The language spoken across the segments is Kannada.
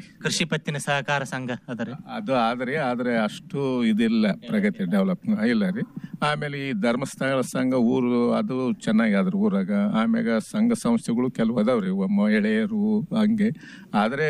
ಅದಾವ್ರಿ ಕೃಷಿ ಪತ್ತಿನ ಸಹಕಾರ ಸಂಘ ಅದರಿ ಅದು ಆದ್ರೆ ಆದ್ರೆ ಅಷ್ಟು ಇದಿಲ್ಲ ಪ್ರಗತಿ ಡೆವಲಪ್ ಇಲ್ಲ ರೀ ಆಮೇಲೆ ಈ ಧರ್ಮಸ್ಥಳ ಸಂಘ ಊರು ಅದು ಚೆನ್ನಾಗಿ ಅದ್ರ ಊರಾಗ ಆಮ್ಯಾಗ ಸಂಘ ಸಂಸ್ಥೆಗಳು ಕೆಲವು ಅದಾವ್ರಿ ಒ- ಮಹಿಳೆಯರು ಹಂಗೆ ಆದ್ರೆ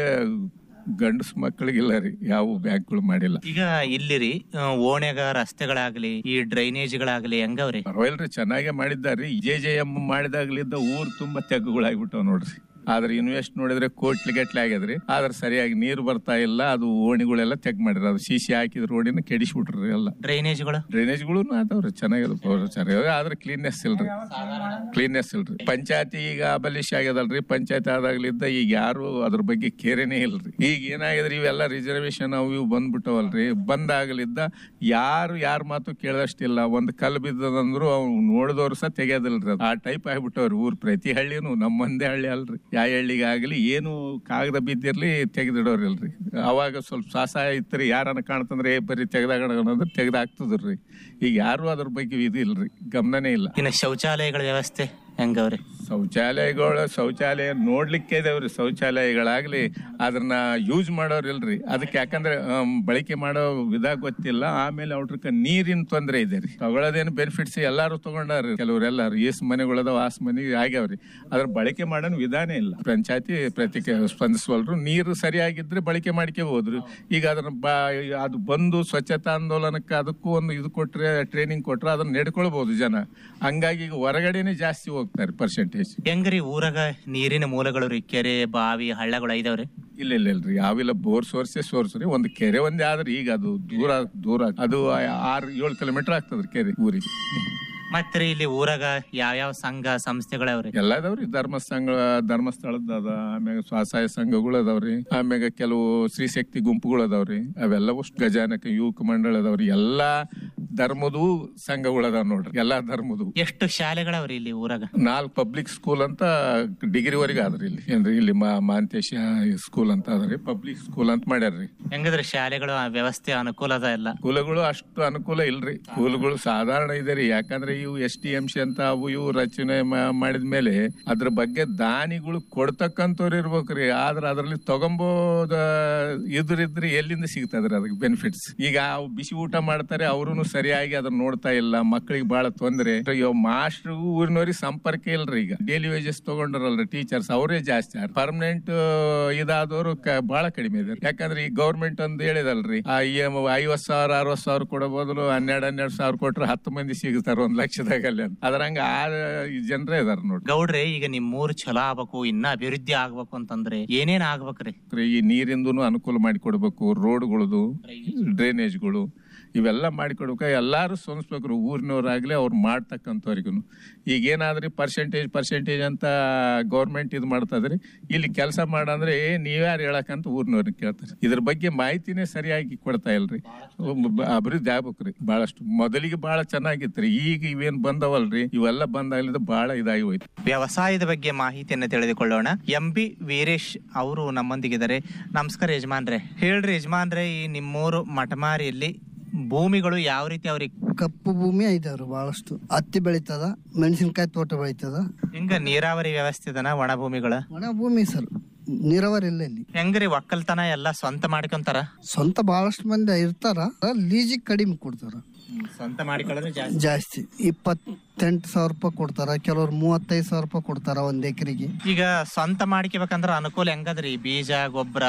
ಗಂಡಸು ಮಕ್ಕಳಿಗಿಲ್ಲ ರೀ ಯಾವ ಬ್ಯಾಂಕ್ಗಳು ಮಾಡಿಲ್ಲ ಈಗ ಇಲ್ಲಿ ರೀ ಆ, ಓಣ್ಯಾಗ ರಸ್ತೆಗಳಾಗ್ಲಿ ಈ ಡ್ರೈನೇಜ್ಗಳಾಗ್ಲಿ ಹೆಂಗವ್ರಿ ಪರವಾಗಿಲ್ರಿ ಚೆನ್ನಾಗೇ ಮಾಡಿದ್ದಾರ್ರಿ ಜೆ ಜೆ ಎಂ ಮಾಡಿದಾಗ್ಲಿದ್ದ ಊರು ತುಂಬಾ ತೆಗ್ಗುಗಳಾಗ್ಬಿಟ್ಟವ್ ನೋಡ್ರಿ ಆದ್ರೆ ಇನ್ವೆಸ್ಟ್ ನೋಡಿದ್ರೆ ಕೋಟ್ಲಿ ಗಟ್ಲೆ ಆಗ್ಯದ್ರಿ ಆದ್ರೆ ಸರಿಯಾಗಿ ನೀರು ಬರ್ತಾ ಇಲ್ಲ ಅದು ಓಣಿಗಳೆಲ್ಲ ತೆಗ್ ಮಾಡಿರ ಅದು ಸಿಸಿ ಹಾಕಿದ್ರ ಓಣಿನ ಕೆಡಿಸ್ಬಿಟ್ರಿ ಎಲ್ಲ ಡ್ರೈನೇಜ್ಗಳು ಡ್ರೈನೇಜ್ಗಳು ಅದಾವ್ರಿ ಚೆನ್ನಾಗಿಲ್ಲ ಚೆನ್ನಾಗಿ ಆದ್ರೆ ಕ್ಲೀನ್ನೆಸ್ ಇಲ್ರಿ ಕ್ಲೀನ್ನೆಸ್ ಇಲ್ರಿ ಪಂಚಾಯತಿ ಈಗ ಅಬಲಿಶ್ ಆಗ್ಯದಲ್ರಿ ಪಂಚಾಯತಿ ಆದಾಗ್ಲಿದ್ದ ಈಗ ಯಾರು ಅದ್ರ ಬಗ್ಗೆ ಕೇರೇನೇ ಇಲ್ರಿ ಈಗ ಏನಾಗಿದ್ರಿ ಇವೆಲ್ಲ ರಿಸರ್ವೇಶನ್ ಅವು ಇವು ಬಂದ್ಬಿಟ್ಟವಲ್ರಿ ಬಂದಾಗಲಿದ್ದ ಯಾರು ಯಾರ ಮಾತು ಕೇಳೋಷ್ಟಿಲ್ಲ ಒಂದ್ ಕಲ್ ಬಿದ್ದದಂದ್ರು ಅವ್ನು ನೋಡಿದವ್ರು ಸಹ ತೆಗೆಯೋದಿಲ್ರಿ ಅದು. ಆ ಟೈಪ್ ಆಗ್ಬಿಟ್ಟವ್ರಿ ಊರ್ ಪ್ರತಿ ಹಳ್ಳಿನೂ ನಮ್ಮ ಒಂದೇ ಹಳ್ಳಿ ಅಲ್ರಿ ಯಾವ ಹಳ್ಳಿಗಾಗ್ಲಿ ಏನು ಕಾಗದ ಬಿದ್ದಿರ್ಲಿ ತೆಗೆದಿಡೋರಿಲ್ರಿ ಅವಾಗ ಸ್ವಲ್ಪ ಸಾಸ ಇತ್ರಿ ಯಾರನ್ನ ಕಾಣ್ತಂದ್ರೆ ಏ ಬರೀ ತೆಗ್ದಾಗಣ ಅಂದ್ರೆ ತೆಗ್ದಾಕ್ತದ್ರಿ ಈಗ ಯಾರು ಅದ್ರ ಬಗ್ಗೆ ಇದು ಇಲ್ರಿ ಗಮನನೇ ಇಲ್ಲ ಇನ್ನು ಶೌಚಾಲಯಗಳ ವ್ಯವಸ್ಥೆ ಹೆಂಗವ್ರಿ ಶೌಚಾಲಯಗಳು ಶೌಚಾಲಯ ನೋಡ್ಲಿಕ್ಕೆ ಇದಾವ್ರಿ ಶೌಚಾಲಯಗಳಾಗ್ಲಿ ಅದನ್ನ ಯೂಸ್ ಮಾಡೋರಿಲ್ರಿ ಅದಕ್ಕೆ ಯಾಕಂದ್ರೆ ಆಮ್, ಬಳಕೆ ಮಾಡೋ ವಿಧ ಗೊತ್ತಿಲ್ಲ ಆಮೇಲೆ ಅವ್ರಕ್ಕ ನೀರಿನ ತೊಂದರೆ ಇದೆ ರೀ ತಗೊಳ್ಳೋದೇನು ಬೆನಿಫಿಟ್ಸ್ ಎಲ್ಲಾರು ತಗೊಂಡಾರ್ರಿ ಕೆಲವ್ರೆಲ್ಲಾರು ಏಸ್ ಮನೆಗಳದಾವ ಆಸ್ ಮನೆ ಆಗ್ಯಾವ್ರಿ ಅದ್ರ ಬಳಕೆ ಮಾಡೋನ್ ವಿಧಾನ ಇಲ್ಲ ಪಂಚಾಯತಿ ಪ್ರತಿಕೆ ಸ್ಪಂದಿಸವಲ್ರು ನೀರು ಸರಿಯಾಗಿದ್ರೆ ಬಳಕೆ ಮಾಡ್ಕೋಬಹುದ್ರಿ ಈಗ ಅದನ್ನ ಬಾ ಅದು ಬಂದು ಸ್ವಚ್ಛತಾ ಆಂದೋಲನಕ್ಕೆ ಅದಕ್ಕೂ ಒಂದು ಇದು ಕೊಟ್ರೆ ಟ್ರೈನಿಂಗ್ ಕೊಟ್ರೆ ಅದನ್ನ ನಡ್ಕೊಳ್ಬಹುದು ಜನ ಹಂಗಾಗಿ ಈಗ ಹೊರಗಡೆನೆ ಜಾಸ್ತಿ ಹೋಗ್ತಾರೆ ಪರ್ಸೆಂಟೇಜ್ ಹೆಂಗ್ರಿ ಊರಾಗ ನೀರಿನ ಮೂಲಗಳು ರೀ ಕೆರೆ ಬಾವಿ ಹಳ್ಳಗಳು ಐದವ್ರಿ ಇಲ್ಲ ಇಲ್ಲ ಇಲ್ರಿ ಯಾವಿಲ್ಲ ಬೋರ್ ಸೋರ್ಸೆ ಸೋರ್ಸ್ ರೀ ಒಂದು ಕೆರೆ ಒಂದೇ ಆದ್ರೆ ಈಗ ಅದು ದೂರ ದೂರ ಅದು ಆರು ಏಳು ಕಿಲೋಮೀಟರ್ ಆಗ್ತದ್ರಿ ಕೆರೆ ಊರಿಗೆ ಮತ್ರಿ ಇಲ್ಲಿ ಊರಾಗ ಯಾವ್ಯಾವ ಸಂಘ ಸಂಸ್ಥೆಗಳವ್ರಿ ಎಲ್ಲ ಅದಾವ್ರಿ ಧರ್ಮ ಸಂಘ ಧರ್ಮಸ್ಥಳದ ಅದ ಆಮ್ಯಾಗ ಸ್ವಸಹಾಯ ಸಂಘಗಳು ಅದಾವ್ರಿ ಆಮ್ಯಾಗ ಕೆಲವು ಸ್ತ್ರೀಶಕ್ತಿ ಗುಂಪುಗಳು ಅದಾವ್ರಿ ಅವೆಲ್ಲವೂ ಗಜಾನಕ ಯುವಕ ಮಂಡಳ ಅದಾವ್ರಿ ಎಲ್ಲಾ ಧರ್ಮದು ಸಂಘಗಳು ಅದಾವ ನೋಡ್ರಿ ಎಲ್ಲಾ ಧರ್ಮದು ಎಷ್ಟು ಶಾಲೆಗಳವ್ರಿ ಇಲ್ಲಿ ಊರಾಗ ನಾಲ್ಕು ಪಬ್ಲಿಕ್ ಸ್ಕೂಲ್ ಅಂತ ಡಿಗ್ರಿ ವರೆಗೆ ಆದ್ರಿ ಇಲ್ಲಿ ಏನ್ರಿ ಇಲ್ಲಿ ಮಾ ಮಾಂತೇಶ ಸ್ಕೂಲ್ ಅಂತ ಅದ್ರಿ ಪಬ್ಲಿಕ್ ಸ್ಕೂಲ್ ಅಂತ ಮಾಡ್ಯಾರ್ರಿ ಹೆಂಗದ್ರಿ ಶಾಲೆಗಳು ಆ ವ್ಯವಸ್ಥೆ ಅನುಕೂಲ ಅದ ಎಲ್ಲ ಸ್ಕೂಲ್ಗಳು ಅಷ್ಟು ಅನುಕೂಲ ಇಲ್ರಿ ಸ್ಕೂಲ್ಗಳು ಸಾಧಾರಣ ಇದೆ ರೀ ಯಾಕಂದ್ರೆ ಇವು ಎಸ್ ಟಿ ಎಂ ಸಿ ಅಂತ ಅವು ಇವು ರಚನೆ ಮಾಡಿದ ಮೇಲೆ ಅದ್ರ ಬಗ್ಗೆ ದಾನಿಗಳು ಕೊಡ್ತಕ್ಕಂಥವ್ರು ಇರ್ಬೇಕ್ರಿ ಆದ್ರ ಅದ್ರಲ್ಲಿ ತಗೊಂಬೋದ ಇದ್ರಿದ್ರಿ ಎಲ್ಲಿಂದ ಸಿಗ್ತದ್ರಿ ಅದಕ್ಕೆ ಬೆನಿಫಿಟ್ಸ್ ಈಗ ಅವು ಬಿಸಿ ಊಟ ಮಾಡ್ತಾರೆ ಅವ್ರು ಸರಿಯಾಗಿ ಅದನ್ನ ನೋಡ್ತಾ ಇಲ್ಲ ಮಕ್ಕಳಿಗೆ ಬಹಳ ತೊಂದ್ರೆ ಮಾಸ್ಟರ್ ಊರಿನವ್ರಿಗೆ ಸಂಪರ್ಕ ಇಲ್ರಿ ಈಗ ಡೈಲಿ ವೇಜಸ್ ತಗೊಂಡ್ರಲ್ರಿ ಟೀಚರ್ಸ್ ಅವರೇ ಜಾಸ್ತಿ ಪರ್ಮನೆಂಟ್ ಇದಾದವರು ಬಹಳ ಕಡಿಮೆ ಇದೆ ಯಾಕಂದ್ರೆ ಈ ಗೌರ್ಮೆಂಟ್ ಅಂತ ಹೇಳಿದಲ್ರಿ ಆ ಐವತ್ ಸಾವಿರ ಅರವತ್ ಸಾವಿರ ಕೊಡೋ ಬದಲು ಹನ್ನೆರಡು ಹನ್ನೆರಡು ಸಾವಿರ ಕೊಟ್ರೆ ಹತ್ತು ಮಂದಿ ಸಿಗ್ತಾರ ಒಂದ್ ಲಕ್ಷದಾಗ ಅಲ್ಲಿ ಅಂತ ಅದ್ರಂಗ ಆ ಜನರೇ ಇದಾರ ನೋಡ್ರಿ ಗೌಡ್ರೆ ಈಗ ನಿಮ್ಮೂರ್ ಚಲೋ ಆಗ್ಬೇಕು ಇನ್ನ ಅಭಿವೃದ್ಧಿ ಆಗ್ಬೇಕು ಅಂತಂದ್ರೆ ಏನೇನ್ ಆಗ್ಬೇಕ್ರಿ ಈ ನೀರಿಂದು ಅನುಕೂಲ ಮಾಡಿಕೊಡ್ಬೇಕು ರೋಡ್ಗಳದು ಡ್ರೈನೇಜ್ಗಳು ಇವೆಲ್ಲ ಮಾಡಿಕೊಡ್ಬೇಕು ಎಲ್ಲಾರು ಸ್ವಂದಿಸ್ಬೇಕು ಊರಿನವ್ರಾಗ್ಲಿ ಅವ್ರು ಮಾಡ್ತಕ್ಕಂಥವ್ರಿಗೂ ಈಗ ಏನಾದ್ರಿ ಪರ್ಸೆಂಟೇಜ್ ಪರ್ಸೆಂಟೇಜ್ ಅಂತ ಗೌರ್ಮೆಂಟ್ ಇದು ಮಾಡ್ತದ್ರಿ ಇಲ್ಲಿ ಕೆಲಸ ಮಾಡಂದ್ರೆ ಏ ನೀವ್ಯಾರು ಹೇಳಕ್ಕಂತ ಊರಿನವ್ರಿಗೆ ಕೇಳ್ತಾರೆ ಇದ್ರ ಬಗ್ಗೆ ಮಾಹಿತಿನೇ ಸರಿಯಾಗಿ ಕೊಡ್ತಾ ಇಲ್ರಿ ಬ- ಅಭಿವೃದ್ಧಿ ಆಗ್ಬೇಕ್ರಿ ಬಹಳಷ್ಟು ಮೊದಲಿಗೆ ಬಹಳ ಚೆನ್ನಾಗಿತ್ರಿ ಈಗ ಇವೇನ್ ಬಂದವಲ್ರಿ ಇವೆಲ್ಲ ಬಂದಾಗ್ಲಿಂದ ಬಹಳ ಇದಾಗಿ ಹೋಯ್ತು ವ್ಯವಸಾಯದ ಬಗ್ಗೆ ಮಾಹಿತಿಯನ್ನು ತಿಳಿದುಕೊಳ್ಳೋಣ ಎಂ ಬಿ ವೀರೇಶ್ ಅವರು ನಮ್ಮೊಂದಿಗಿದ್ದಾರೆ ನಮಸ್ಕಾರ ಯಜಮಾನ್ರೆ ಹೇಳ್ರಿ ಯಜಮಾನ್ರೆ ಈ ನಿಮ್ಮೂರು ಮಟಮಾರಿಯಲ್ಲಿ ಭೂಮಿಗಳು ಯಾವ ರೀತಿ ಅವ್ರಿಗೆ ಕಪ್ಪು ಭೂಮಿ ಐದವ್ರು ಬಹಳಷ್ಟು ಹತ್ತಿ ಬೆಳಿತದ ಮೆಣಸಿನಕಾಯಿ ತೋಟ ಬೆಳಿತದ ಹಿಂಗ ನೀರಾವರಿ ವ್ಯವಸ್ಥೆ ಇದನ ಒಣ ಭೂಮಿಗಳ ಒಣ ಭೂಮಿ ಸರ್ ನೀರಾವರಿ ಇಲ್ಲ ಇಲ್ಲಿ ಹೆಂಗ್ರಿ ಒಕ್ಕಲ್ತನ ಎಲ್ಲ ಸ್ವಂತ ಮಾಡ್ಕೊಂತಾರ ಸ್ವಂತ ಬಹಳಷ್ಟು ಮಂದಿ ಇರ್ತಾರ ಲೀಜಿಗೆ ಕಡಿಮೆ ಕೊಡ್ತಾರ ಸ್ವಂತ ಮಾಡಿಕೊಳ್ಳೋದು ಜಾಸ್ತಿ ಜಾಸ್ತಿ ಇಪ್ಪತ್ತೆಂಟು ಸಾವಿರ ರೂಪಾಯಿ ಕೊಡ್ತಾರ ಕೆಲವ್ರು ಮೂವತ್ತೈದು ಸಾವಿರ ರೂಪಾಯಿ ಕೊಡ್ತಾರ ಒಂದ್ ಎಕರೆಗೆ ಈಗ ಸ್ವಂತ ಮಾಡ್ಕೋಬೇಕಂದ್ರ ಅನುಕೂಲ ಹೆಂಗದ್ರಿ ಬೀಜ ಗೊಬ್ಬರ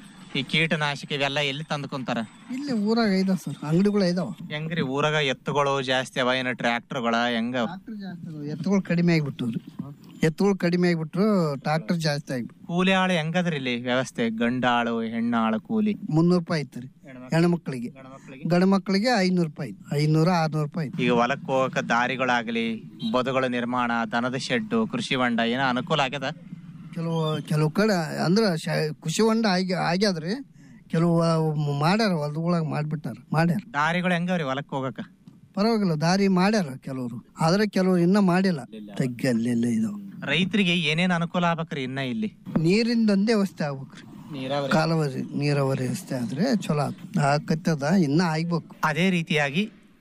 ಈ ಕೀಟನಾಶಕ ಇವೆಲ್ಲ ಎಲ್ಲಿ ತಂದ್ಕೊಂತಾರ ಇಲ್ಲಿ ಊರಾಗ ಐದ ಸರ್ ಅಂಗಡಿಗಳು ಐದಾವ ಹೆಂಗ್ರಿ ಊರಾಗ ಎತ್ತುಗಳು ಜಾಸ್ತಿ ಅವ ಏನ ಟ್ರ್ಯಾಕ್ಟರ್ಗಳ ಹೆಂಗ ಎತ್ತುಗಳು ಕಡಿಮೆ ಆಗ್ಬಿಟ್ಟು ಎತ್ತುಗಳು ಕಡಿಮೆ ಆಗ್ಬಿಟ್ರು ಟ್ರಾಕ್ಟರ್ ಜಾಸ್ತಿ ಆಗ್ಬಿಟ್ಟು ಕೂಲಿ ಆಳು ಹೆಂಗದ್ರಿ ಇಲ್ಲಿ ವ್ಯವಸ್ಥೆ ಗಂಡಾಳು ಹೆಣ್ಣಾಳು ಕೂಲಿ ಮುನ್ನೂರು ರೂಪಾಯಿ ಐತ್ರಿ ಹೆಣ್ಮಕ್ಳಿಗೆ ಗಂಡ ಮಕ್ಕಳಿಗೆ ಐನೂರು ರೂಪಾಯಿ ಐನೂರ ಆರ್ನೂರು ರೂಪಾಯಿ ಐತಿ. ಈಗ ಹೊಲಕ್ ಹೋಗಕ ದಾರಿಗಳಾಗ್ಲಿ ಬದುಗಳ ನಿರ್ಮಾಣ ದನದ ಶೆಡ್ಡು ಕೃಷಿ ಹೊಂಡ ಏನೋ ಅನುಕೂಲ ಆಗ್ಯದ ಕೆಲವು ಕೆಲವು ಕಡೆ ಅಂದ್ರ ಶ- ಕೃಷಿ ಹೊಂಡ ಆಗಿ ಆಗ್ಯಾದ್ರಿ ಕೆಲವು ಅವು ಮಾಡ್ಯಾರ ಹೊಲ್ದೊಳಗ ಮಾಡ್ಬಿಟ್ಟಾರ ಮಾಡ್ಯಾರ ದಾರಿಗಳು ಹೆಂಗವ್ರಿ ಹೊಲಕ್ ಹೋಗಕ ಪರವಾಗಿಲ್ಲ ದಾರಿ ಮಾಡ್ಯಾರ ಕೆಲವರು ಆದ್ರೆ ಕೆಲವರು ಇನ್ನ ಮಾಡಿಲ್ಲ ತಗ್ಗಲ್ಲೆಲ್ಲ ಇದಾವ ರೈತರಿಗೆ ಏನೇನ್ ಅನುಕೂಲ ಆಗ್ಬೇಕ್ರಿ ಇನ್ನ ಇಲ್ಲಿ ನೀರಿಂದೊಂದೇ ವ್ಯವಸ್ಥೆ ಆಗ್ಬೇಕ್ರಿ ಕಾಲುವರಿ ನೀರಾವರಿ ವ್ಯವಸ್ಥೆ ಆದ್ರೆ ಚಲೋ ಆತು ಆಕತ್ತದ ಇನ್ನ ಆಗ್ಬೇಕು ಅದೇ ರೀತಿಯಾಗಿ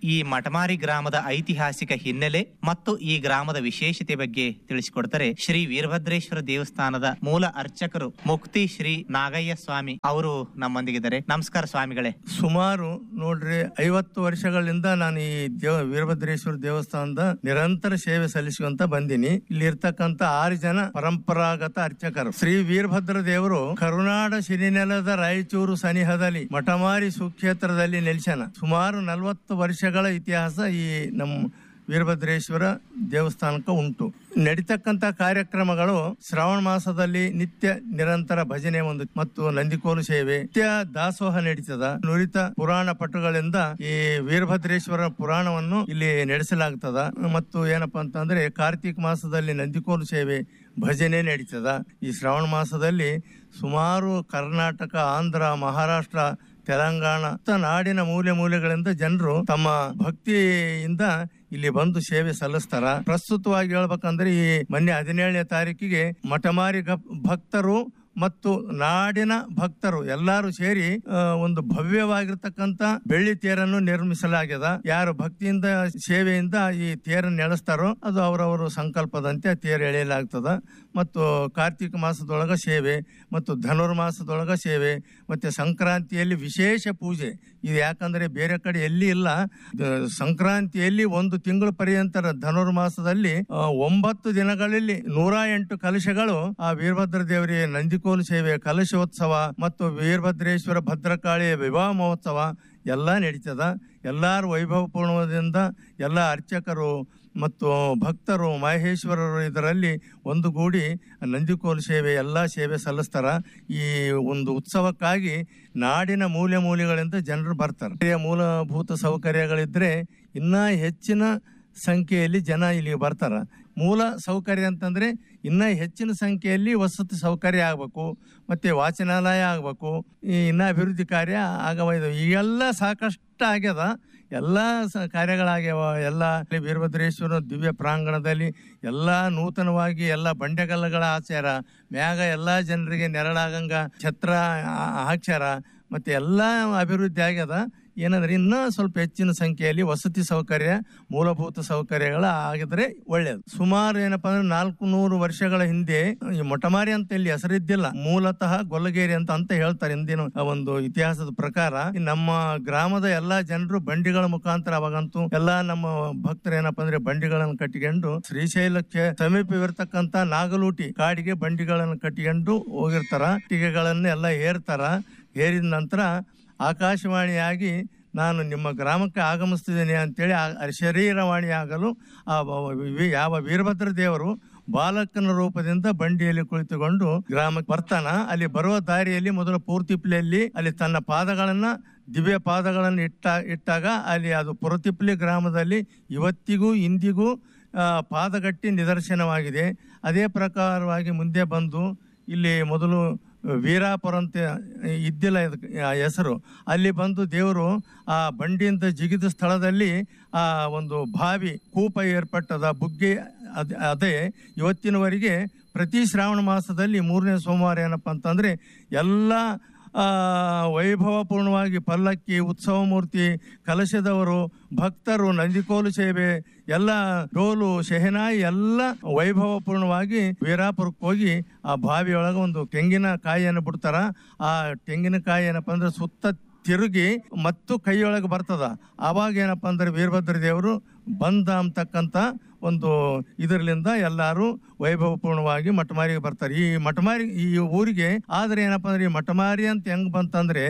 ಈ ಮಟಮಾರಿ ಗ್ರಾಮದ ಐತಿಹಾಸಿಕ ಹಿನ್ನೆಲೆ ಮತ್ತು ಈ ಗ್ರಾಮದ ವಿಶೇಷತೆ ಬಗ್ಗೆ ತಿಳಿಸಿಕೊಡ್ತಾರೆ ಶ್ರೀ ವೀರಭದ್ರೇಶ್ವರ ದೇವಸ್ಥಾನದ ಮೂಲ ಅರ್ಚಕರು ಮುಕ್ತಿ ಶ್ರೀ ನಾಗಯ್ಯ ಸ್ವಾಮಿ ಅವರು ನಮ್ಮೊಂದಿಗಿದ್ದಾರೆ ನಮಸ್ಕಾರ ಸ್ವಾಮಿಗಳೇ ಸುಮಾರು ನೋಡ್ರಿ ಐವತ್ತು ವರ್ಷಗಳಿಂದ ನಾನು ಈ ದೇವ ವೀರಭದ್ರೇಶ್ವರ ದೇವಸ್ಥಾನದ ನಿರಂತರ ಸೇವೆ ಸಲ್ಲಿಸುವಂತ ಬಂದಿನಿ ಇಲ್ಲಿ ಇರ್ತಕ್ಕಂತ ಆರು ಜನ ಪರಂಪರಾಗತ ಅರ್ಚಕರು ಶ್ರೀ ವೀರಭದ್ರ ದೇವರು ಕರುನಾಡ ಸಿರಿನೆಲದ ರಾಯಚೂರು ಸನಿಹದಲ್ಲಿ ಮಠಮಾರಿ ಸುಕ್ಷೇತ್ರದಲ್ಲಿ ನೆಲೆಸನ ಸುಮಾರು ನಲವತ್ತು ವರ್ಷಗಳ ಇತಿಹಾಸ ಈ ನಮ್ಮ ವೀರಭದ್ರೇಶ್ವರ ದೇವಸ್ಥಾನಕ್ಕೆ ಉಂಟು ನಡೀತಕ್ಕಂತ ಕಾರ್ಯಕ್ರಮಗಳು ಶ್ರಾವಣ ಮಾಸದಲ್ಲಿ ನಿತ್ಯ ನಿರಂತರ ಭಜನೆ ಒಂದು ಮತ್ತು ನಂದಿಕೋಲು ಸೇವೆ ನಿತ್ಯ ದಾಸೋಹ ನಡೀತದ ನುರಿತ ಪುರಾಣ ಪಟುಗಳಿಂದ ಈ ವೀರಭದ್ರೇಶ್ವರ ಪುರಾಣವನ್ನು ಇಲ್ಲಿ ನಡೆಸಲಾಗ್ತದ ಮತ್ತು ಏನಪ್ಪಾ ಅಂತಂದ್ರೆ ಕಾರ್ತಿಕ ಮಾಸದಲ್ಲಿ ನಂದಿಕೋಲು ಸೇವೆ ಭಜನೆ ನಡೀತದ ಈ ಶ್ರಾವಣ ಮಾಸದಲ್ಲಿ ಸುಮಾರು ಕರ್ನಾಟಕ ಆಂಧ್ರ ಮಹಾರಾಷ್ಟ್ರ ತೆಲಂಗಾಣ ಮತ್ತ ನಾಡಿನ ಮೂಲೆ ಮೂಲೆಗಳಿಂದ ಜನರು ತಮ್ಮ ಭಕ್ತಿಯಿಂದ ಇಲ್ಲಿ ಬಂದು ಸೇವೆ ಸಲ್ಲಿಸ್ತಾರ ಪ್ರಸ್ತುತವಾಗಿ ಹೇಳ್ಬೇಕಂದ್ರೆ ಈ ಮೊನ್ನೆ ಹದಿನೇಳನೇ ತಾರೀಕಿಗೆ ಮಠಮಾರಿ ಗಪ್- ಭಕ್ತರು ಮತ್ತು ನಾಡಿನ ಭಕ್ತರು ಎಲ್ಲರೂ ಸೇರಿ ಆ, ಒಂದು ಭವ್ಯವಾಗಿರ್ತಕ್ಕಂತ ಬೆಳ್ಳಿ ತೇರನ್ನು ನಿರ್ಮಿಸಲಾಗ್ಯದ ಯಾರು ಭಕ್ತಿಯಿಂದ ಸೇವೆಯಿಂದ ಈ ತೇರನ್ನು ಎಳೆಸ್ತಾರೋ ಅದು ಅವರವರ ಸಂಕಲ್ಪದಂತೆ ಆ ತೇರು ಎಳೆಯಲಾಗ್ತದ ಮತ್ತು ಕಾರ್ತಿಕ ಮಾಸದೊಳಗ ಸೇವೆ ಮತ್ತು ಧನುರ್ಮಾಸದೊಳಗ ಸೇವೆ ಮತ್ತೆ ಸಂಕ್ರಾಂತಿಯಲ್ಲಿ ವಿಶೇಷ ಪೂಜೆ ಇದು ಯಾಕಂದ್ರೆ ಬೇರೆ ಕಡೆ ಎಲ್ಲಿ ಇಲ್ಲ ದ- ಸಂಕ್ರಾಂತಿಯಲ್ಲಿ ಒಂದು ತಿಂಗಳ ಪರ್ಯಂತರ ಧನುರ್ಮಾಸದಲ್ಲಿ ಆ, ಒಂಬತ್ತು ದಿನಗಳಲ್ಲಿ ನೂರ ಎಂಟು ಕಲಶಗಳು ಆ ವೀರಭದ್ರ ದೇವರಿಗೆ ನಂದಿಕೋಲು ಸೇವೆ ಕಲಶೋತ್ಸವ ಮತ್ತು ವೀರಭದ್ರೇಶ್ವರ ಭದ್ರಕಾಳಿಯ ವಿವಾಹ ಮಹೋತ್ಸವ ಎಲ್ಲ ನಡೀತದ ಎಲ್ಲಾರು ವೈಭವಪೂರ್ಣದಿಂದ ಎಲ್ಲ ಅರ್ಚಕರು ಮತ್ತು ಭಕ್ತರು ಮಹೇಶ್ವರರು ಇದರಲ್ಲಿ ಒಂದುಗೂಡಿ ನಂದಿಕೋಲು ಸೇವೆ ಎಲ್ಲ ಸೇವೆ ಸಲ್ಲಿಸ್ತಾರ ಈ ಒಂದು ಉತ್ಸವಕ್ಕಾಗಿ ನಾಡಿನ ಮೂಲೆ ಮೂಲೆಗಳಿಂದ ಜನರು ಬರ್ತಾರೆ ಹಿರಿಯ ಮೂಲಭೂತ ಸೌಕರ್ಯಗಳಿದ್ರೆ ಇನ್ನ ಹೆಚ್ಚಿನ ಸಂಖ್ಯೆಯಲ್ಲಿ ಜನ ಇಲ್ಲಿ ಬರ್ತಾರ ಮೂಲ ಸೌಕರ್ಯ ಅಂತಂದ್ರೆ ಇನ್ನ ಹೆಚ್ಚಿನ ಸಂಖ್ಯೆಯಲ್ಲಿ ವಸತಿ ಸೌಕರ್ಯ ಆಗಬೇಕು ಮತ್ತೆ ವಾಚನಾಲಯ ಆಗಬೇಕು ಈ ಇನ್ನ ಅಭಿವೃದ್ಧಿ ಕಾರ್ಯ ಆಗವ ಇದು ಇವೆಲ್ಲ ಸಾಕಷ್ಟು ಆಗ್ಯದ ಎಲ್ಲ ಸ- ಕಾರ್ಯಗಳಾಗ್ಯಾವ ಎಲ್ಲ ವೀರಭದ್ರೇಶ್ವರ ದಿವ್ಯ ಪ್ರಾಂಗಣದಲ್ಲಿ ಎಲ್ಲ ನೂತನವಾಗಿ ಎಲ್ಲ ಬಂಡೆಗಲ್ಲಗಳ ಆಚಾರ ಮ್ಯಾಗ ಎಲ್ಲ ಜನರಿಗೆ ನೆರಳಾಗಂಗ ಛತ್ರ ಆ- ಹಾಕ್ಸ್ಯಾರ ಮತ್ತೆ ಎಲ್ಲ ಅಭಿವೃದ್ಧಿ ಆಗ್ಯದ ಏನಂದ್ರೆ ಇನ್ನೂ ಸ್ವಲ್ಪ ಹೆಚ್ಚಿನ ಸಂಖ್ಯೆಯಲ್ಲಿ ವಸತಿ ಸೌಕರ್ಯ ಮೂಲಭೂತ ಸೌಕರ್ಯಗಳ ಆಗಿದ್ರೆ ಒಳ್ಳೇದು ಸುಮಾರು ಏನಪ್ಪಾ ಅಂದ್ರೆ ನಾಲ್ಕು ನೂರು ವರ್ಷಗಳ ಹಿಂದೆ ಈ ಮೊಟಮಾರಿ ಅಂತ ಇಲ್ಲಿ ಹೆಸರಿದ್ದಿಲ್ಲ ಮೂಲತಃ ಗೊಲ್ಲಗೇರಿ ಅಂತ ಅಂತ ಹೇಳ್ತಾರೆ ಹಿಂದಿನ ಒಂದು ಇತಿಹಾಸದ ಪ್ರಕಾರ ಈ ನಮ್ಮ ಗ್ರಾಮದ ಎಲ್ಲಾ ಜನರು ಬಂಡಿಗಳ ಮುಖಾಂತರ ಅವಾಗಂತೂ ಎಲ್ಲಾ ನಮ್ಮ ಭಕ್ತರು ಏನಪ್ಪಾ ಅಂದ್ರೆ ಬಂಡಿಗಳನ್ನು ಕಟ್ಟಿಕೊಂಡು ಶ್ರೀಶೈಲಕ್ಕೆ ಸಮೀಪವಿರ್ತಕ್ಕಂತ ನಾಗಲೂಟಿ ಕಾಡಿಗೆ ಬಂಡಿಗಳನ್ನು ಕಟ್ಟಿಕೊಂಡು ಹೋಗಿರ್ತಾರ ಟಿಕೆಗಳನ್ನ ಎಲ್ಲ ಏರ್ತಾರ ಏರಿದ ನಂತರ ಆಕಾಶವಾಣಿಯಾಗಿ ನಾನು ನಿಮ್ಮ ಗ್ರಾಮಕ್ಕೆ ಆಗಮಿಸ್ತಿದ್ದೇನೆ ಅಂತೇಳಿ ಆ ಶರೀರವಾಣಿ ಆಗಲು ಆ ವ- ವಿ- ಯಾವ ವೀರಭದ್ರ ದೇವರು ಬಾಲಕನ ರೂಪದಿಂದ ಬಂಡಿಯಲ್ಲಿ ಕುಳಿತುಕೊಂಡು ಗ್ರಾಮಕ್ಕೆ ಬರ್ತಾನ ಅಲ್ಲಿ ಬರುವ ದಾರಿಯಲ್ಲಿ ಮೊದಲ ಪೂರ್ತಿಪ್ಲಿಯಲ್ಲಿ ಅಲ್ಲಿ ತನ್ನ ಪಾದಗಳನ್ನ ದಿವ್ಯ ಪಾದಗಳನ್ನು ಇಟ್ಟ ಇಟ್ಟಾಗ ಅಲ್ಲಿ ಅದು ಪುರತಿಪ್ಲಿ ಗ್ರಾಮದಲ್ಲಿ ಇವತ್ತಿಗೂ ಇಂದಿಗೂ ಆ, ಪಾದಗಟ್ಟಿ ನಿದರ್ಶನವಾಗಿದೆ ಅದೇ ಪ್ರಕಾರವಾಗಿ ಮುಂದೆ ಬಂದು ಇಲ್ಲಿ ಮೊದಲು ವೀರಾಪುರ ಅಂತ ಇದ್ದಿಲ್ಲ ಇದಕ್ಕೆ ಆ ಹೆಸರು ಅಲ್ಲಿ ಬಂದು ದೇವರು ಆ ಬಂಡಿಯಿಂದ ಜಿಗಿದ ಸ್ಥಳದಲ್ಲಿ ಆ ಒಂದು ಬಾವಿ ಕೂಪ ಏರ್ಪಟ್ಟದ ಬುಗ್ಗೆ ಅದ್- ಅದೇ ಇವತ್ತಿನವರೆಗೆ ಪ್ರತಿ ಶ್ರಾವಣ ಮಾಸದಲ್ಲಿ ಮೂರನೇ ಸೋಮವಾರ ಏನಪ್ಪ ಅಂತಂದ್ರೆ ಎಲ್ಲ ಆ, ವೈಭವಪೂರ್ಣವಾಗಿ ಪಲ್ಲಕ್ಕಿ ಉತ್ಸವ ಮೂರ್ತಿ ಕಲಶದವರು ಭಕ್ತರು ನಂದಿಕೋಲು ಸೇವೆ ಎಲ್ಲ ಡೋಲು ಶೆಹನಾಯಿ ಎಲ್ಲ ವೈಭವಪೂರ್ಣವಾಗಿ ವೀರಾಪುರಕ್ಕೆ ಹೋಗಿ ಆ ಬಾವಿಯೊಳಗೆ ಒಂದು ತೆಂಗಿನ ಕಾಯಿಯನ್ನು ಬಿಡ್ತಾರ ಆ ತೆಂಗಿನಕಾಯಿ ಏನಪ್ಪ ಅಂದ್ರೆ ಸುತ್ತ ತಿರುಗಿ ಮತ್ತು ಕೈಯೊಳಗೆ ಬರ್ತದ ಆವಾಗ ಏನಪ್ಪ ಅಂದ್ರೆ ವೀರಭದ್ರ ದೇವರು ಬಂದ ಅಂತಕ್ಕಂಥ ಒಂದು ಇದರಿಂದ ಎಲ್ಲಾರು ವೈಭವಪೂರ್ಣವಾಗಿ ಮಠಮಾರಿಗೆ ಬರ್ತಾರೆ ಈ ಮಠಮಾರಿ ಈ ಊರಿಗೆ ಆದ್ರೆ ಏನಪ್ಪ ಅಂದ್ರೆ ಈ ಮಠಮಾರಿ ಅಂತ ಹೆಂಗ್ ಬಂತಂದ್ರೆ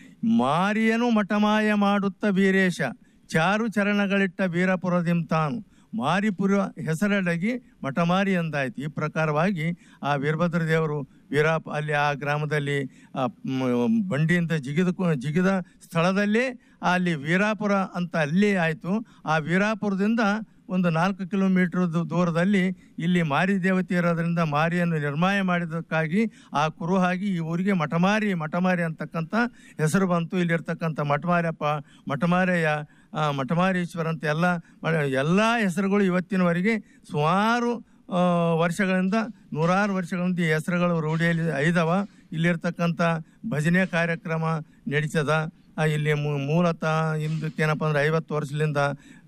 ಮಾರಿಯನು ಮಠಮಾಯ ಮಾಡುತ್ತ ವೀರೇಶ ಚಾರು ಚರಣಗಳಿಟ್ಟ ವೀರಪುರದಿಂ ತಾನು ಮಾರಿಪುರ ಹೆಸರಡಗಿ ಮಠಮಾರಿ ಎಂದಾಯ್ತು ಈ ಪ್ರಕಾರವಾಗಿ ಆ ವೀರಭದ್ರ ದೇವರು ವೀರಾಪ ಅಲ್ಲಿ ಆ ಗ್ರಾಮದಲ್ಲಿ ಆ ಮ್, ಬಂಡಿಯಿಂದ ಜಿಗಿದ ಜಿಗಿದ ಸ್ಥಳದಲ್ಲಿ ಅಲ್ಲಿ ವೀರಾಪುರ ಅಂತ ಅಲ್ಲಿ ಆಯಿತು ಆ ವೀರಾಪುರದಿಂದ ಒಂದು ನಾಲ್ಕು ಕಿಲೋಮೀಟರ್ ದೂರದಲ್ಲಿ ಇಲ್ಲಿ ಮಾರಿ ದೇವತೆ ಇರೋದ್ರಿಂದ ಮಾರಿಯನ್ನು ನಿರ್ಮಾಯ ಮಾಡಿದ್ದಕ್ಕಾಗಿ ಆ ಕುರುಹಾಗಿ ಈ ಊರಿಗೆ ಮಠಮಾರಿ ಮಠಮಾರಿ ಅಂತಕ್ಕಂಥ ಹೆಸರು ಬಂತು ಇಲ್ಲಿರ್ತಕ್ಕಂಥ ಮಠಮಾರಿಯಪ್ಪ ಮಠಮಾರಿಯ ಆ, ಮಠಮಾರೀಶ್ವರ ಅಂತ ಎಲ್ಲ ಎಲ್ಲ ಹೆಸರುಗಳು ಇವತ್ತಿನವರೆಗೆ ಸುಮಾರು ಆ, ವರ್ಷಗಳಿಂದ ನೂರಾರು ವರ್ಷಗಳಿಂದ ಈ ಹೆಸರುಗಳು ರೂಢಿಯಲ್ಲಿ ಐದವ ಇಲ್ಲಿರ್ತಕ್ಕಂಥ ಭಜನೆ ಕಾರ್ಯಕ್ರಮ ನಡೀತದ ಆ, ಇಲ್ಲಿ ಮೂ- ಮೂಲತಃ ಹಿಂದಕ್ಕೆ ಏನಪ್ಪ ಅಂದ್ರೆ ಐವತ್ತು ವರ್ಷದಿಂದ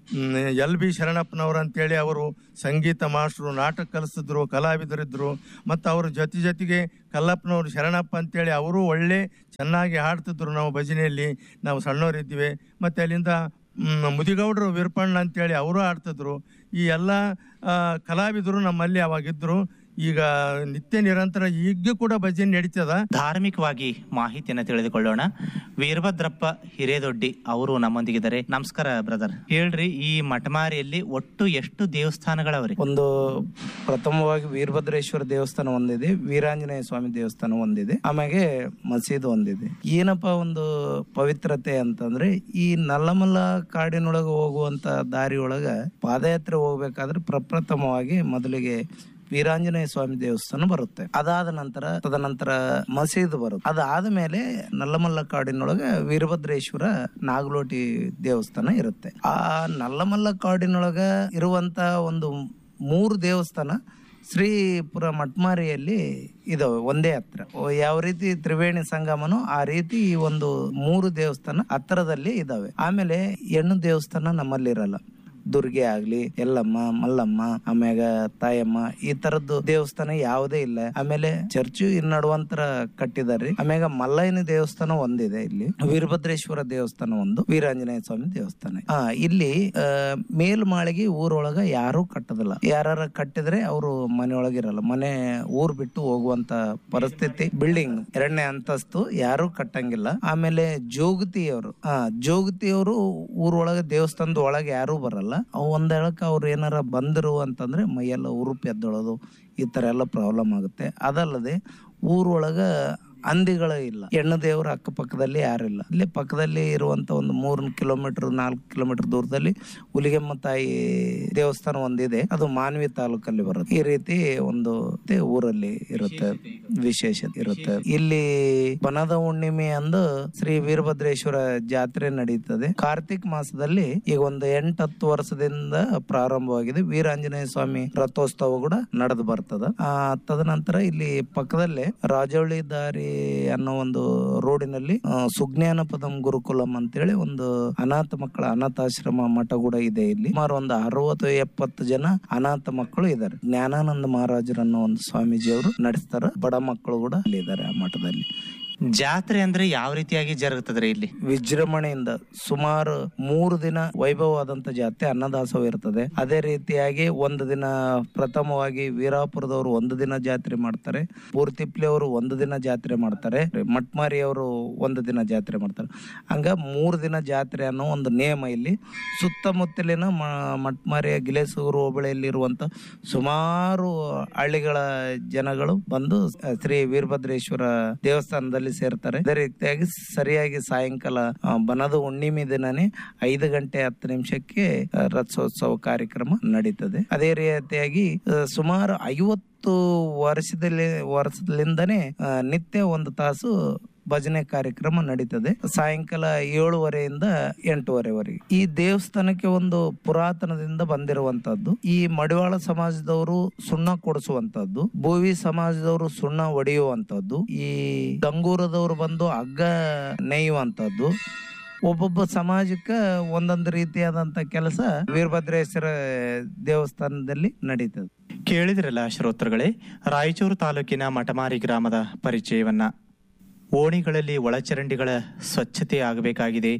ಎಲ್ ಬಿ ಶರಣಪ್ಪನವರು ಅಂತೇಳಿ ಅವರು ಸಂಗೀತ ಮಾಸ್ಟ್ರು ನಾಟಕ ಕಲಿಸಿದ್ರು ಕಲಾವಿದರಿದ್ರು ಮತ್ತು ಅವ್ರ ಜೊತೆ ಜೊತೆಗೆ ಕಲ್ಲಪ್ಪನವರು ಶರಣಪ್ಪ ಅಂತೇಳಿ ಅವರು ಒಳ್ಳೆ ಚೆನ್ನಾಗಿ ಹಾಡ್ತಿದ್ರು ನಾವು ಭಜನೆಯಲ್ಲಿ ನಾವು ಸಣ್ಣವರಿದ್ದೀವಿ ಮತ್ತು ಅಲ್ಲಿಂದ ಮ್, ಮುದಿಗೌಡರು ವೀರಪಣ್ಣ ಅಂತೇಳಿ ಅವರು ಆಡ್ತಿದ್ರು ಈ ಎಲ್ಲ ಆ, ಕಲಾವಿದರು ನಮ್ಮಲ್ಲಿ ಅವಾಗಿದ್ರು ಈಗ ನಿತ್ಯ ನಿರಂತರ ಈಗ್ಲೂ ಕೂಡ ಭಜನೆ ನಡೀತದ ಧಾರ್ಮಿಕವಾಗಿ ಮಾಹಿತಿಯನ್ನು ತಿಳಿದುಕೊಳ್ಳೋಣ ವೀರಭದ್ರಪ್ಪ ಹಿರೇದೊಡ್ಡಿ ಅವರು ನಮ್ಮೊಂದಿಗಿದ್ದಾರೆ ನಮಸ್ಕಾರ ಬ್ರದರ್ ಹೇಳ್ರಿ ಈ ಮಠಮಾರಿಯಲ್ಲಿ ಒಟ್ಟು ಎಷ್ಟು ದೇವಸ್ಥಾನಗಳವ್ರಿ ಒಂದು ಪ್ರಥಮವಾಗಿ ವೀರಭದ್ರೇಶ್ವರ ದೇವಸ್ಥಾನ ಒಂದಿದೆ ವೀರಾಂಜನೇಯ ಸ್ವಾಮಿ ದೇವಸ್ಥಾನ ಒಂದಿದೆ ಆಮೇಲೆ ಮಸೀದು ಒಂದಿದೆ ಏನಪ್ಪಾ ಒಂದು ಪವಿತ್ರತೆ ಅಂತಂದ್ರೆ ಈ ನಲ್ಲಮಲ್ಲ ಕಾಡಿನೊಳಗೆ ಹೋಗುವಂತ ದಾರಿಯೊಳಗ ಪಾದಯಾತ್ರೆ ಹೋಗ್ಬೇಕಾದ್ರೆ ಪ್ರಪ್ರಥಮವಾಗಿ ಮೊದಲಿಗೆ ವೀರಾಂಜನೇಯ ಸ್ವಾಮಿ ದೇವಸ್ಥಾನ ಬರುತ್ತೆ ಅದಾದ ನಂತರ ತದನಂತರ ಮಸೀದು ಬರುತ್ತೆ ಅದಾದ ಮೇಲೆ ನಲ್ಲಮಲ್ಲ ಕಾಡಿನೊಳಗೆ ವೀರಭದ್ರೇಶ್ವರ ನಾಗಲೋಟಿ ದೇವಸ್ಥಾನ ಇರುತ್ತೆ ಆ ನಲ್ಲಮಲ್ಲ ಕಾಡಿನೊಳಗ ಇರುವಂತ ಒಂದು ಮೂರು ದೇವಸ್ಥಾನ ಶ್ರೀಪುರ ಮಟ್ಮಾರಿಯಲ್ಲಿ ಇದಾವೆ ಒಂದೇ ಹತ್ರ ಓ, ಯಾವ ರೀತಿ ತ್ರಿವೇಣಿ ಸಂಗಮನೋ ಆ ರೀತಿ ಈ ಒಂದು ಮೂರು ದೇವಸ್ಥಾನ ಹತ್ತಿರದಲ್ಲಿ ಇದಾವೆ ಆಮೇಲೆ ಹೆಣ್ಣು ದೇವಸ್ಥಾನ ನಮ್ಮಲ್ಲಿರಲ್ಲ ದುರ್ಗೆ ಆಗ್ಲಿ ಎಲ್ಲಮ್ಮ ಮಲ್ಲಮ್ಮ ಆಮ್ಯಾಗ ತಾಯಮ್ಮ ಈ ತರದ್ದು ದೇವಸ್ಥಾನ ಯಾವುದೇ ಇಲ್ಲ ಆಮೇಲೆ ಚರ್ಚು ನಡುವಂತರ ಕಟ್ಟಿದಾರ್ರಿ ಆಮ್ಯಾಗ ಮಲ್ಲಯ್ಯನ ದೇವಸ್ಥಾನ ಒಂದಿದೆ ಇಲ್ಲಿ ವೀರಭದ್ರೇಶ್ವರ ದೇವಸ್ಥಾನ ಒಂದು ವೀರಾಂಜನೇಯ ಸ್ವಾಮಿ ದೇವಸ್ಥಾನ ಆ ಇಲ್ಲಿ ಆ, ಮೇಲ್ಮಾಳಿಗೆ ಊರೊಳಗ ಯಾರು ಕಟ್ಟದಿಲ್ಲ ಯಾರ ಕಟ್ಟಿದ್ರೆ ಅವರು ಮನೆಯೊಳಗಿರಲ್ಲ ಮನೆ ಊರ್ ಬಿಟ್ಟು ಹೋಗುವಂತ ಪರಿಸ್ಥಿತಿ ಬಿಲ್ಡಿಂಗ್ ಎರಡನೇ ಅಂತಸ್ತು ಯಾರು ಕಟ್ಟಂಗಿಲ್ಲ ಆಮೇಲೆ ಜೋಗತಿಯವರು ಆ ಜೋಗತಿಯವರು ಊರೊಳಗೆ ದೇವಸ್ಥಾನದ ಒಳಗೆ ಯಾರು ಬರಲ್ಲ ಅವು ಒಂದ್ ಹೇಳಕ್ ಅವ್ರು ಏನಾರ ಬಂದರು ಅಂತಂದ್ರೆ ಮೈಯೆಲ್ಲ ಉರುಪು ಎದ್ದೊಳೋದು ಈ ತರ ಎಲ್ಲ ಪ್ರಾಬ್ಲಮ್ ಆಗುತ್ತೆ ಅದಲ್ಲದೆ ಊರೊಳಗ ಹಂದಿಗಳೇ ಇಲ್ಲ ಹೆಣ್ಣು ದೇವರ ಅಕ್ಕಪಕ್ಕದಲ್ಲಿ ಯಾರಿಲ್ಲ ಇಲ್ಲಿ ಪಕ್ಕದಲ್ಲಿ ಇರುವಂತ ಒಂದು ಮೂರ್ ಕಿಲೋಮೀಟರ್ ನಾಲ್ಕು ಕಿಲೋಮೀಟರ್ ದೂರದಲ್ಲಿ ಹುಲಿಗೆಮ್ಮ ತಾಯಿ ದೇವಸ್ಥಾನ ಒಂದಿದೆ ಅದು ಮಾನ್ವಿ ತಾಲೂಕಲ್ಲಿ ಬರುತ್ತೆ ಈ ರೀತಿ ಒಂದು ತೆ ಊರಲ್ಲಿ ಇರುತ್ತೆ ವಿಶೇಷತೆ ಇರುತ್ತೆ ಇಲ್ಲಿ ಬನದ ಹುಣ್ಣಿಮೆ ಅಂದು ಶ್ರೀ ವೀರಭದ್ರೇಶ್ವರ ಜಾತ್ರೆ ನಡೀತದೆ ಕಾರ್ತಿಕ್ ಮಾಸದಲ್ಲಿ ಈಗ ಒಂದು ಎಂಟತ್ತು ವರ್ಷದಿಂದ ಪ್ರಾರಂಭವಾಗಿದೆ ವೀರಾಂಜನೇಯ ಸ್ವಾಮಿ ರಥೋತ್ಸವ ಕೂಡ ನಡೆದು ಬರ್ತದ ಆ ತದನಂತರ ಇಲ್ಲಿ ಪಕ್ಕದಲ್ಲೇ ರಾಜವಳ್ಳಿ ದಾರಿ ಅನ್ನೋ ಒಂದು ರೋಡಿನಲ್ಲಿ ಆ, ಸುಜ್ಞಾನ ಪದಂ ಗುರುಕುಲಂ ಅಂತೇಳಿ ಒಂದು ಅನಾಥ ಮಕ್ಕಳ ಅನಾಥಾಶ್ರಮ ಮಠ ಕೂಡ ಇದೆ ಇಲ್ಲಿ ಸುಮಾರು ಒಂದು ಅರವತ್ತು ಎಪ್ಪತ್ತು ಜನ ಅನಾಥ ಮಕ್ಕಳು ಇದ್ದಾರೆ ಜ್ಞಾನಾನಂದ ಮಹಾರಾಜರನ್ನೋ ಒಂದು ಸ್ವಾಮೀಜಿಯವರು ನಡೆಸ್ತಾರ ಬಡ ಮಕ್ಕಳು ಕೂಡ ಅಲ್ಲಿ ಇದ್ದಾರೆ ಆ ಮಠದಲ್ಲಿ ಜಾತ್ರೆ ಅಂದ್ರೆ ಯಾವ ರೀತಿಯಾಗಿ ಜರುಗುತ್ತದ್ರಿ ಇಲ್ಲಿ ವಿಜೃಂಭಣೆಯಿಂದ ಸುಮಾರು ಮೂರು ದಿನ ವೈಭವವಾದಂತ ಜಾತ್ರೆ ಅನ್ನದಾಸೋಹ ಇರ್ತದೆ ಅದೇ ರೀತಿಯಾಗಿ ಒಂದು ದಿನ ಪ್ರಥಮವಾಗಿ ವೀರಾಪುರದವರು ಒಂದು ದಿನ ಜಾತ್ರೆ ಮಾಡ್ತಾರೆ ಪೂರ್ತಿಪ್ಲಿ ಅವರು ಒಂದು ದಿನ ಜಾತ್ರೆ ಮಾಡ್ತಾರೆ ಮಟ್ಮಾರಿ ಅವರು ಒಂದು ದಿನ ಜಾತ್ರೆ ಮಾಡ್ತಾರೆ ಹಂಗ ಮೂರು ದಿನ ಜಾತ್ರೆ ಅನ್ನೋ ಒಂದು ನಿಯಮ ಇಲ್ಲಿ ಸುತ್ತಮುತ್ತಲಿನ ಮ- ಮಟ್ಮಾರಿಯ ಗಿಲೇಸೂರು ಹೋಬಳಿಯಲ್ಲಿ ಇರುವಂತ ಸುಮಾರು ಹಳ್ಳಿಗಳ ಜನಗಳು ಬಂದು ಅಹ್, ಶ್ರೀ ವೀರಭದ್ರೇಶ್ವರ ದೇವಸ್ಥಾನದಲ್ಲಿ ಸೇರ್ತಾರೆ ಅದೇ ರೀತಿಯಾಗಿ ಸರಿಯಾಗಿ ಸಾಯಂಕಾಲ ಆ, ಬನದ ಹುಣ್ಣಿಮೆ ದಿನನೇ ಐದು ಗಂಟೆ ಹತ್ತು ನಿಮಿಷಕ್ಕೆ ಆ, ರಥೋತ್ಸವ ಕಾರ್ಯಕ್ರಮ ನಡೀತದೆ ಅದೇ ರೀತಿಯಾಗಿ ಆ, ಸುಮಾರು ಐವತ್ತು ವರ್ಷದಲ್ಲಿ ವರ್ಷದಿಂದನೇ ಆ, ನಿತ್ಯ ಒಂದು ತಾಸು ಭಜನೆ ಕಾರ್ಯಕ್ರಮ ನಡೀತದೆ ಸಾಯಂಕಾಲ ಏಳುವರೆಯಿಂದ ಎಂಟುವರೆವರೆಗೆ ಈ ದೇವಸ್ಥಾನಕ್ಕೆ ಒಂದು ಪುರಾತನದಿಂದ ಬಂದಿರುವಂತದ್ದು ಈ ಮಡಿವಾಳ ಸಮಾಜದವರು ಸುಣ್ಣ ಕೊಡಿಸುವಂತದ್ದು ಭೋವಿ ಸಮಾಜದವರು ಸುಣ್ಣ ಹೊಡೆಯುವಂತದ್ದು ಈ ಗಂಗೂರದವರು ಬಂದು ಹಗ್ಗ ನೇಯುವಂತದ್ದು ಒಬ್ಬೊಬ್ಬ ಸಮಾಜಕ್ಕೆ ಒಂದೊಂದು ರೀತಿಯಾದಂತ ಕೆಲಸ ವೀರಭದ್ರೇಶ್ವರ ದೇವಸ್ಥಾನದಲ್ಲಿ ನಡೀತದೆ ಕೇಳಿದ್ರಲ್ಲ ಶ್ರೋತೃಗಳೇ ರಾಯಚೂರು ತಾಲೂಕಿನ ಮಟಮಾರಿ ಗ್ರಾಮದ ಪರಿಚಯವನ್ನ ಓಣಿಗಳಲ್ಲಿ ಒಳಚರಂಡಿಗಳ ಸ್ವಚ್ಛತೆ ಆಗಬೇಕಾಗಿದೆ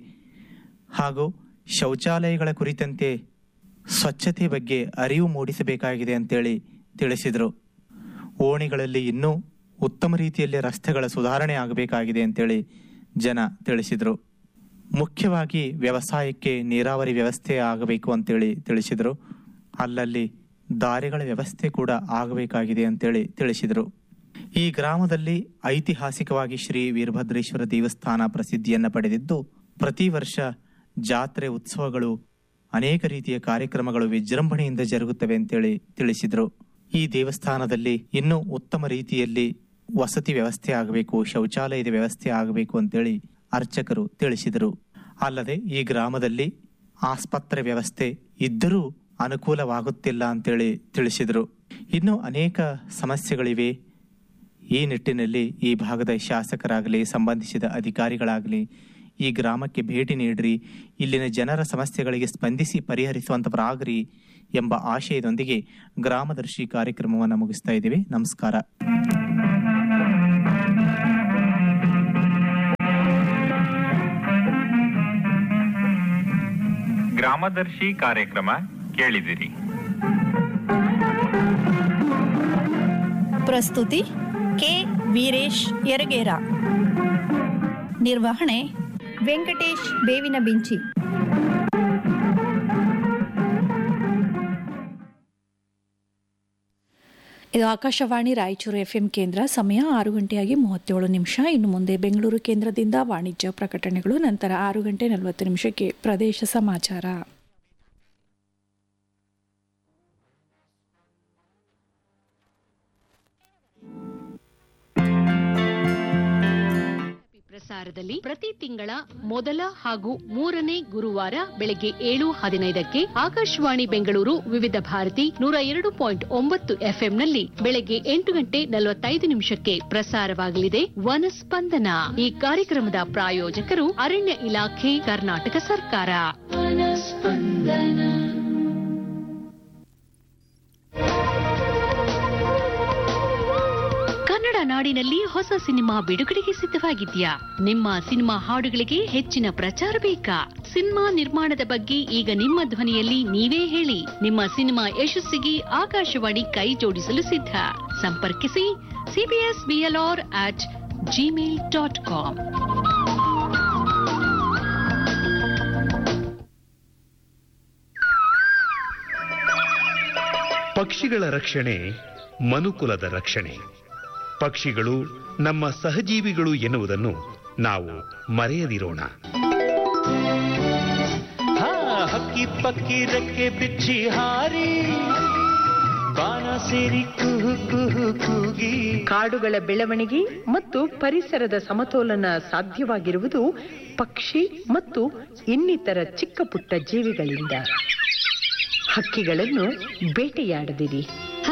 ಹಾಗೂ ಶೌಚಾಲಯಗಳ ಕುರಿತಂತೆ ಸ್ವಚ್ಛತೆ ಬಗ್ಗೆ ಅರಿವು ಮೂಡಿಸಬೇಕಾಗಿದೆ ಅಂತೇಳಿ ತಿಳಿಸಿದರು ಓಣಿಗಳಲ್ಲಿ ಇನ್ನೂ ಉತ್ತಮ ರೀತಿಯಲ್ಲಿ ರಸ್ತೆಗಳ ಸುಧಾರಣೆ ಆಗಬೇಕಾಗಿದೆ ಅಂತೇಳಿ ಜನ ತಿಳಿಸಿದರು ಮುಖ್ಯವಾಗಿ ವ್ಯವಸಾಯಕ್ಕೆ ನೀರಾವರಿ ವ್ಯವಸ್ಥೆ ಆಗಬೇಕು ಅಂತೇಳಿ ತಿಳಿಸಿದರು ಅಲ್ಲಲ್ಲಿ ದಾರಿಗಳ ವ್ಯವಸ್ಥೆ ಕೂಡ ಆಗಬೇಕಾಗಿದೆ ಅಂತೇಳಿ ತಿಳಿಸಿದರು ಈ ಗ್ರಾಮದಲ್ಲಿ ಐತಿಹಾಸಿಕವಾಗಿ ಶ್ರೀ ವೀರಭದ್ರೇಶ್ವರ ದೇವಸ್ಥಾನ ಪ್ರಸಿದ್ಧಿಯನ್ನ ಪಡೆದಿದ್ದು ಪ್ರತಿ ವರ್ಷ ಜಾತ್ರೆ ಉತ್ಸವಗಳು ಅನೇಕ ರೀತಿಯ ಕಾರ್ಯಕ್ರಮಗಳು ವಿಜೃಂಭಣೆಯಿಂದ ಜರುಗುತ್ತವೆ ಅಂತೇಳಿ ತಿಳಿಸಿದರು ಈ ದೇವಸ್ಥಾನದಲ್ಲಿ ಇನ್ನೂ ಉತ್ತಮ ರೀತಿಯಲ್ಲಿ ವಸತಿ ವ್ಯವಸ್ಥೆ ಆಗಬೇಕು ಶೌಚಾಲಯದ ವ್ಯವಸ್ಥೆ ಆಗಬೇಕು ಅಂತೇಳಿ ಅರ್ಚಕರು ತಿಳಿಸಿದರು ಅಲ್ಲದೆ ಈ ಗ್ರಾಮದಲ್ಲಿ ಆಸ್ಪತ್ರೆ ವ್ಯವಸ್ಥೆ ಇದ್ದರೂ ಅನುಕೂಲವಾಗುತ್ತಿಲ್ಲ ಅಂತೇಳಿ ತಿಳಿಸಿದರು ಇನ್ನು ಅನೇಕ ಸಮಸ್ಯೆಗಳಿವೆ ಈ ನಿಟ್ಟಿನಲ್ಲಿ ಈ ಭಾಗದ ಶಾಸಕರಾಗಲಿ ಸಂಬಂಧಿಸಿದ ಅಧಿಕಾರಿಗಳಾಗಲಿ ಈ ಗ್ರಾಮಕ್ಕೆ ಭೇಟಿ ನೀಡ್ರಿ ಇಲ್ಲಿನ ಜನರ ಸಮಸ್ಯೆಗಳಿಗೆ ಸ್ಪಂದಿಸಿ ಪರಿಹರಿಸುವಂತವರಾಗ್ರಿ ಎಂಬ ಆಶಯದೊಂದಿಗೆ ಗ್ರಾಮದರ್ಶಿ ಕಾರ್ಯಕ್ರಮವನ್ನು ಮುಗಿಸ್ತಾ ಇದ್ದೀವಿ ನಮಸ್ಕಾರ ಗ್ರಾಮದರ್ಶಿ ಕಾರ್ಯಕ್ರಮ ಕೇಳಿದಿರಿ ಪ್ರಸ್ತುತಿ ಕೆ ವೀರೇಶ್ ಯರಗೇರ ನಿರ್ವಹಣೆ ವೆಂಕಟೇಶ್ ಬೇವಿನ ಬಿಂಚಿ ಇದು ಆಕಾಶವಾಣಿ ರಾಯಚೂರು ಎಫ್ಎಂ ಕೇಂದ್ರ ಸಮಯ ಆರು ಗಂಟೆಯಾಗಿ ಮೂವತ್ತೇಳು ನಿಮಿಷ ಇನ್ನು ಮುಂದೆ ಬೆಂಗಳೂರು ಕೇಂದ್ರದಿಂದ ವಾಣಿಜ್ಯ ಪ್ರಕಟಣೆಗಳು ನಂತರ ಆರು ಗಂಟೆ ನಲವತ್ತು ನಿಮಿಷಕ್ಕೆ ಪ್ರದೇಶ ಸಮಾಚಾರ ಪ್ರಸಾರದಲ್ಲಿ ಪ್ರತಿ ತಿಂಗಳ ಮೊದಲ ಹಾಗೂ ಮೂರನೇ ಗುರುವಾರ ಬೆಳಗ್ಗೆ ಏಳು ಹದಿನೈದಕ್ಕೆ ಆಕಾಶವಾಣಿ ಬೆಂಗಳೂರು ವಿವಿಧ ಭಾರತಿ ನೂರ ಎರಡು ಪಾಯಿಂಟ್ ಒಂಬತ್ತು ಎಫ್ಎಂನಲ್ಲಿ ಬೆಳಗ್ಗೆ ಎಂಟು ಗಂಟೆ ನಲವತ್ತೈದು ನಿಮಿಷಕ್ಕೆ ಪ್ರಸಾರವಾಗಲಿದೆ ವನಸ್ಪಂದನ ಈ ಕಾರ್ಯಕ್ರಮದ ಪ್ರಾಯೋಜಕರು ಅರಣ್ಯ ಇಲಾಖೆ ಕರ್ನಾಟಕ ಸರ್ಕಾರ ಕನ್ನಡ ನಾಡಿನಲ್ಲಿ ಹೊಸ ಸಿನಿಮಾ ಬಿಡುಗಡೆಗೆ ಸಿದ್ಧವಾಗಿದ್ಯಾ ನಿಮ್ಮ ಸಿನಿಮಾ ಹಾಡುಗಳಿಗೆ ಹೆಚ್ಚಿನ ಪ್ರಚಾರ ಬೇಕಾ ಸಿನಿಮಾ ನಿರ್ಮಾಣದ ಬಗ್ಗೆ ಈಗ ನಿಮ್ಮ ಧ್ವನಿಯಲ್ಲಿ ನೀವೇ ಹೇಳಿ ನಿಮ್ಮ ಸಿನಿಮಾ ಯಶಸ್ಸಿಗೆ ಆಕಾಶವಾಣಿ ಕೈ ಜೋಡಿಸಲು ಸಿದ್ಧ ಸಂಪರ್ಕಿಸಿ CBS BLR at Gmail dot com ಪಕ್ಷಿಗಳ ರಕ್ಷಣೆ ಮನುಕುಲದ ರಕ್ಷಣೆ ಪಕ್ಷಿಗಳು ನಮ್ಮ ಸಹಜೀವಿಗಳು ಎನ್ನುವುದನ್ನು ನಾವು ಮರೆಯದಿರೋಣ ಹಕ್ಕಿ ಪಕ್ಕಿ ರೆಕ್ಕೆ ಬಿಚ್ಚಿ ಹಾರಿ ಬಾನ ಸೇರಿ ಕುಹು ಕುಹು ಕೂಗಿ ಕಾಡುಗಳ ಬೆಳವಣಿಗೆ ಮತ್ತು ಪರಿಸರದ ಸಮತೋಲನ ಸಾಧ್ಯವಾಗಿರುವುದು ಪಕ್ಷಿ ಮತ್ತು ಇನ್ನಿತರ ಚಿಕ್ಕ ಪುಟ್ಟ ಜೀವಿಗಳಿಂದ ಹಕ್ಕಿಗಳನ್ನು ಬೇಟೆಯಾಡದಿರಿ